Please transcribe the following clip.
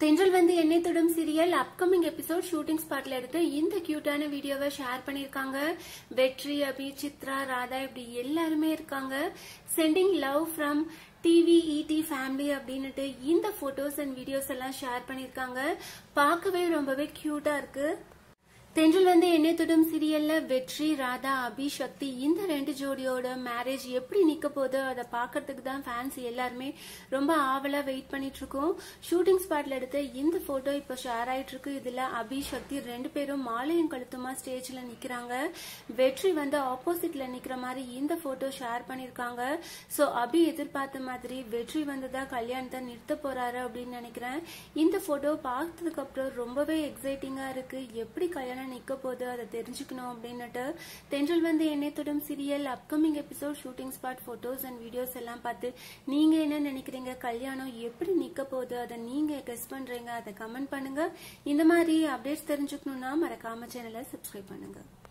தென்றல் Vandhu Ennai Thodum serial upcoming episode shooting ஸ்பாட்ல எடுத்து இந்த கியூட்டான வீடியோவை ஷேர் பண்ணிருக்காங்க வெற்றி அபி சித்ரா ராதா இப்படி எல்லாருமே இருக்காங்க சென்டிங் லவ் ஃப்ரம் டிவி இடி ஃபேமிலி அப்படின்னுட்டு இந்த போட்டோஸ் அண்ட் வீடியோஸ் எல்லாம் ஷேர் பண்ணிருக்காங்க பார்க்கவே ரொம்பவே கியூட்டா இருக்கு தென்றல் வந்து என்னை தொடும் சீரியல்ல வெற்றி ராதா அபி சக்தி இந்த ரெண்டு ஜோடியோட மேரேஜ் எப்படி நிக்க போதோ அதை பாக்குறதுக்கு தான் ஃபேன்ஸ் எல்லாருமே ரொம்ப ஆவலா வெயிட் பண்ணிட்டு இருக்கோம் ஷூட்டிங் ஸ்பாட்ல எடுத்த இந்த போட்டோ இப்போ ஷேர் ஆயிட்டு இருக்கு இதுல அபி சக்தி ரெண்டு பேரும் மாலையும் கழுத்துமா ஸ்டேஜ்ல நிக்கிறாங்க வெற்றி வந்து ஆப்போசிட்ல நிக்கிற மாதிரி இந்த போட்டோ ஷேர் பண்ணிருக்காங்க சோ அபி எதிர்பார்த்த மாதிரி வெற்றி வந்துதான் கல்யாணத்தை நிறுத்த போறாரு அப்படின்னு நினைக்கிறேன் இந்த போட்டோ பார்த்ததுக்கு அப்புறம் ரொம்பவே எக்ஸைட்டிங்கா இருக்கு எப்படி கல்யாணம் நிக்க போகுது அதை தெரிஞ்சுக்கணும் அப்படின்னுட்டு தென்றல் Vandhu Ennai Thodum serial upcoming episode shooting spot photos and videos எல்லாம் பார்த்து நீங்க என்ன நினைக்கிறீங்க கல்யாணம் எப்படி நிக்க போகுது அதை நீங்க கெஸ் பண்றீங்க அதை கமெண்ட் பண்ணுங்க இந்த மாதிரி அப்டேட்ஸ் தெரிஞ்சுக்கணும்னா மறக்காம சேனலை சப்ஸ்கிரைப் பண்ணுங்க